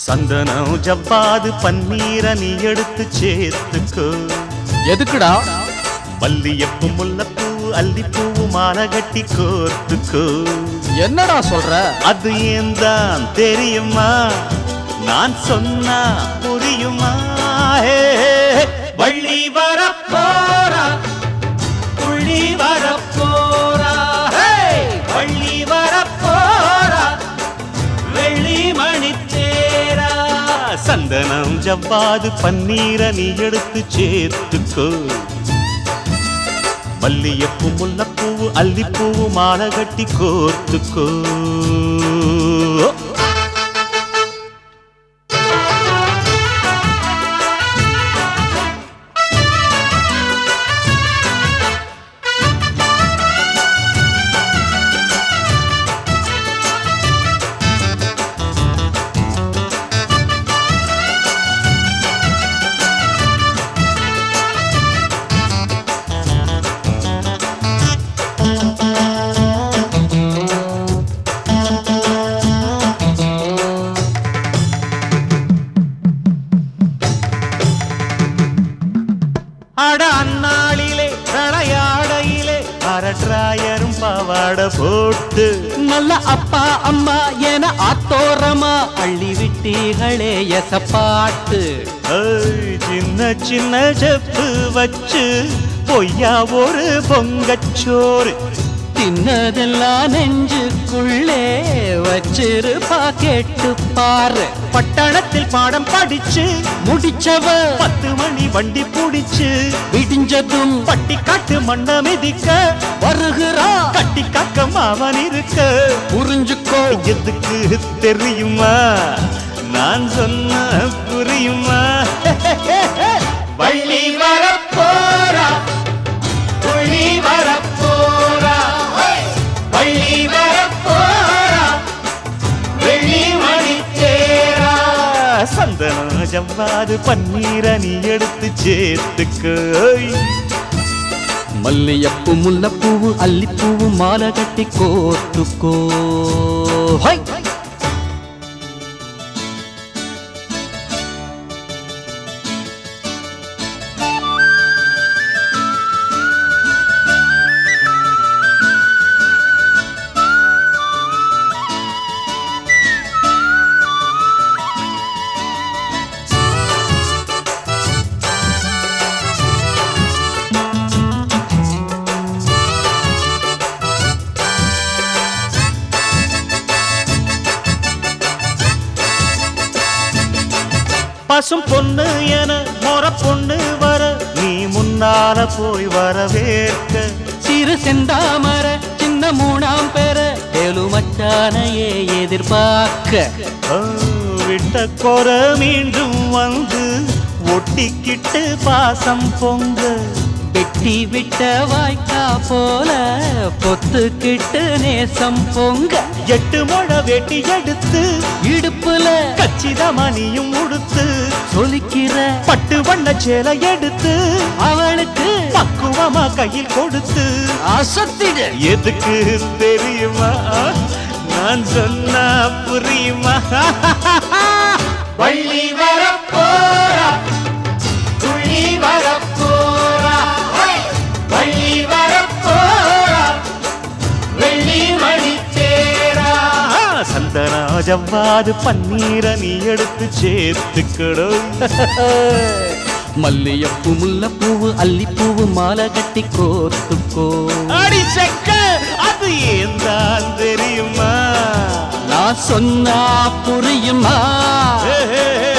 சந்தனம் ஜவ்வாது பன்னீர நீ எடுத்து சேர்த்துக்கோ எதுக்குடா மல்லியப்பு முல்லப்பூ அல்லிப்பூ மாலை கட்டி கோர்த்துக்கோ என்னடா சொல்ற அது ஏன் தான் தெரியுமா நான் சொன்னா புரியுமா ஹே, வள்ளி வரப்போரா புள்ளி வரப்போரா ஹே, வள்ளி வரப்போரா வெள்ளி மணி தேரா சந்தனம் ஜவ்வாது பன்னீர நீ எடுத்து சேர்த்துக்கோ மல்லியப்பூ முல்லப்பூ அல்லிப்பூ மாலை கட்டி கோர்த்துக்கோ அட அந்நாளிலே ரளையாடையிலே அரட்ராயரும் பாவாட போட்டு நல்ல அப்பா அம்மா என ஆத்தோரமா அள்ளி விட்டீர்களே எசப்பாட்டு ஏய், சின்ன சின்ன செப்பு வச்சு பொய்யா ஒரு பொங்கச்சோறு தின்னதெல்லாம் நெஞ்சுக்குள்ளே வச்சிருப்பா கேட்டு பாரு பட்டணத்தில் பாடம் படிச்சு முடிச்சவ பத்து மணி வண்டி புடிச்சு விடிஞ்சதும் பட்டி காட்டு மண்ண மிதிக்க வருகிறா கட்டி காக்க மாவன் இருக்க புரிஞ்சுக்கோ எதுக்கு தெரியுமா நான் சொன்ன புரியுமா வள்ளி வரப்போரா புள்ளி வரப்போரா வள்ளி வரப்போரா வெள்ளி மணி தேரா சந்தன ஜவ்வாது பன்னீர நீ எடுத்து சேர்த்துக்கு மல்லியப்பு முல்லப்பூவு அல்லிப்பூவு மாலை கட்டி கோத்துக்கோ ஹை! பசும் பொண்ணு என மொற பொண்ணு வர நீ முன்னால போய் வரவேற்க சிறு செந்தாமர சின்ன மூணாம் பெற எலுமச்சானையே எதிர்பார்க்க ஆ, விட்ட கொர மீண்டும் வந்து ஒட்டிக்கிட்டு பாசம் பொங்க வெட்டி விட்ட வாய்க்கா போல பொத்துக்கிட்டு நேசம் பொங்க எட்டு முழ வெட்டி எடுத்து இடுப்புல கச்சிதமா நீயும் உடுத்து சொலிக்கிற பட்டு வண்ண சேலை எடுத்து அவளுக்கு பக்குவமா கையில் கொடுத்து அசத்திடு எதுக்கு தெரியுமா நான் சொன்னா புரியுமா வள்ளி வரப்போரா துள்ளி வரப்போரா வள்ளி வரப்போரா வெள்ளி மணி தேரா சந்தனா ஜவ்வாது பன்னீர நீ எடுத்து சேர்த்துக்கணும் மல்லியப்பூ முல்லப்பூவு அல்லிப்பூவு மாலை கட்டி கோத்துக்கோ அடி செக்க அது ஏன் தான் தெரியுமா நான் சொன்னா புரியுமா ஹே, ஹே, ஹே.